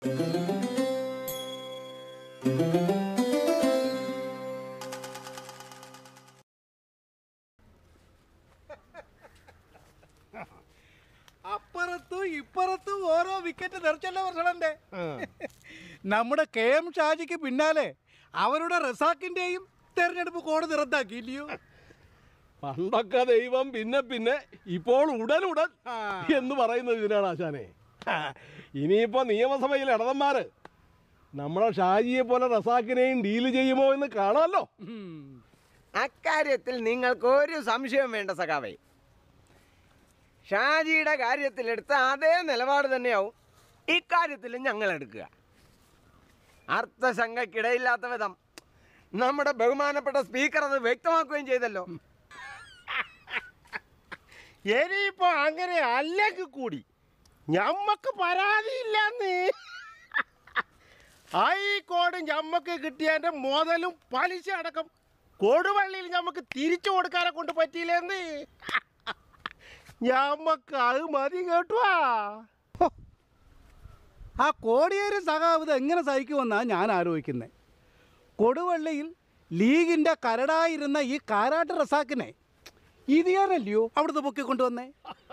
അപ്പുറത്തും ഇപ്പുറത്തും ഓരോ വിക്കറ്റ് തെറിച്ചല്ലോ പ്രസിഡന്റ് നമ്മുടെ കെ എം ഷാജിക്ക് പിന്നാലെ അവരുടെ റസാക്കിന്റെയും തെരഞ്ഞെടുപ്പ് കോടതി റദ്ദാക്കി ഇല്ലയോ പണ്ടൊക്കെ ദൈവം പിന്നെ പിന്നെ ഇപ്പോൾ ഉടൻ ഉടൻ എന്ന് പറയുന്നത് ഇതിനാണ് ആശാനെ ഇനിയിപ്പോ നിയമസഭയിൽ ഇടതന്മാര് നമ്മളെ ഷാജിയെ പോലെ റസാക്കിനെയും ഡീല് ചെയ്യുമോ എന്ന് കാണാമല്ലോ അക്കാര്യത്തിൽ നിങ്ങൾക്ക് ഒരു സംശയവും വേണ്ട സഖാവേ ഷാജിയുടെ കാര്യത്തിലെടുത്ത അതേ നിലപാട് തന്നെയാവും ഇക്കാര്യത്തിലും ഞങ്ങൾ എടുക്കുക അർത്ഥശങ്കയ്ക്കിടയില്ലാത്ത വിധം നമ്മുടെ ബഹുമാനപ്പെട്ട സ്പീക്കർ അത് വ്യക്തമാക്കുകയും ചെയ്തല്ലോ ഇനിയിപ്പോ അങ്ങനെ അല്ലെങ്കിൽ കൂടി ഞമ്മക്ക് പരാതിയില്ലെന്ന് ഹൈക്കോട് ഞമ്മക്ക് കിട്ടിയതിന്റെ മുതലും പലിശ അടക്കം കൊടുവള്ളിയിൽ ഞമ്മക്ക് തിരിച്ചു കൊടുക്കാനെ കൊണ്ട് പറ്റിയില്ലെന്ന് ഞമ്മക്ക് അത് മതി കേട്ടുവാ ആ കോടിയേരി സഖാവ് ഇത് എങ്ങനെ സഹിക്കുമെന്നാ ഞാൻ ആലോചിക്കുന്നത് കൊടുവള്ളിയിൽ ലീഗിന്റെ കരടായിരുന്ന ഈ കാരാട്ട് റസാക്കിനെ ഇതിയാണല്ലയോ അവിടുത്തെ പൊക്കി കൊണ്ടുവന്നേ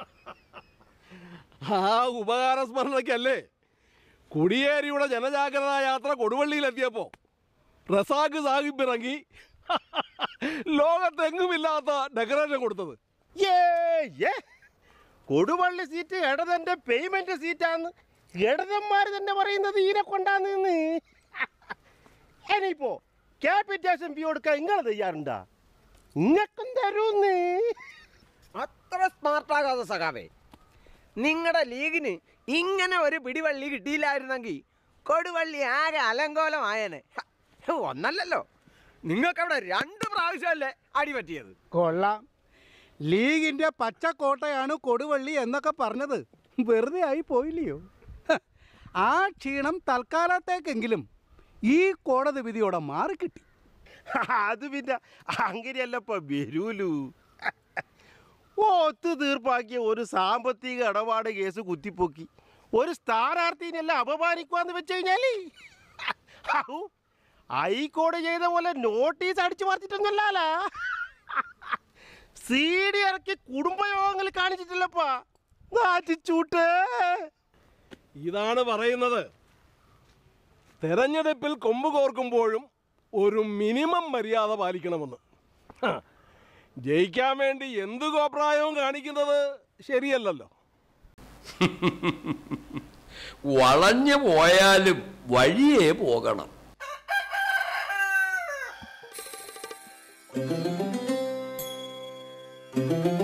ആ ഉപകാര സ്മരണയ്ക്കല്ലേ കുടിയേരിയുടെ ജനജാഗ്രതാ യാത്ര കൊടുവള്ളിയിലെത്തിയപ്പോ റസാഖ് സാഹിബ് ഇറങ്ങി ലോകത്തെങ്ങുമില്ലാത്ത ഡെക്കറേഷൻ കൊടുത്തത് ഏ ഏ കൊടുവള്ളി സീറ്റ് ഇടതന്റെ പേയ്മെന്റ് സീറ്റാന്ന് ഇടതന്മാർ തന്നെ പറയുന്നത് ഈനെ കൊണ്ടാന്ന് ഇനിയിപ്പോ ക്യാപിറ്റേഷൻ ഫീ കൊടുക്കാൻ നിങ്ങൾ തയ്യാറുണ്ടാ ഇങ്ങക്കും തരൂന്ന് അത്ര സ്മാർട്ടാകാതെ സഖാവേ നിങ്ങളുടെ ലീഗിന് ഇങ്ങനെ ഒരു പിടിവള്ളി കിട്ടിയില്ലായിരുന്നെങ്കിൽ കൊടുവള്ളി ആകെ അലങ്കോലമായേനെ ഹ, ഒന്നല്ലല്ലോ നിങ്ങൾക്കവിടെ രണ്ട് പ്രാവശ്യമല്ലേ അടി പറ്റിയത് കൊള്ളാം ലീഗിന്റെ പച്ചക്കോട്ടയാണ് കൊടുവള്ളി എന്നൊക്കെ പറഞ്ഞത് വെറുതെ ആയി പോയില്ലയോ ഹ, ആ ക്ഷീണം തൽക്കാലത്തേക്കെങ്കിലും ഈ കോടതി വിധിയോടെ മാറിക്കിട്ടി അത് പിന്നെ അങ്ങനെയല്ലപ്പോ വരൂലു ഒത്തു തീർപ്പാക്കിയ ഒരു സാമ്പത്തിക ഇടപാട് കേസ് കുത്തിപ്പൊക്കി ഒരു സ്ഥാനാർത്ഥിനെല്ലാം അപമാനിക്കുവാന്ന് വെച്ച് കഴിഞ്ഞാല് ഔ, ഹൈക്കോടതി ചെയ്ത പോലെ നോട്ടീസ് അടിച്ചു മാറ്റിട്ടൊന്നുമല്ല സി ഡി ഇറക്കി കുടുംബയോഗങ്ങൾ കാണിച്ചിട്ടില്ലപ്പാ നാറ്റിച്ചൂട്ട് ഇതാണ് പറയുന്നത് തെരഞ്ഞെടുപ്പിൽ കൊമ്പ് കോർക്കുമ്പോഴും ഒരു മിനിമം മര്യാദ പാലിക്കണമെന്ന് ഹ, ജയിക്കാൻ വേണ്ടി എന്ത് കോപ്രായവും കാണിക്കുന്നത് ശരിയല്ലല്ലോ വളഞ്ഞു പോയാലും വഴിയേ പോകണം Thank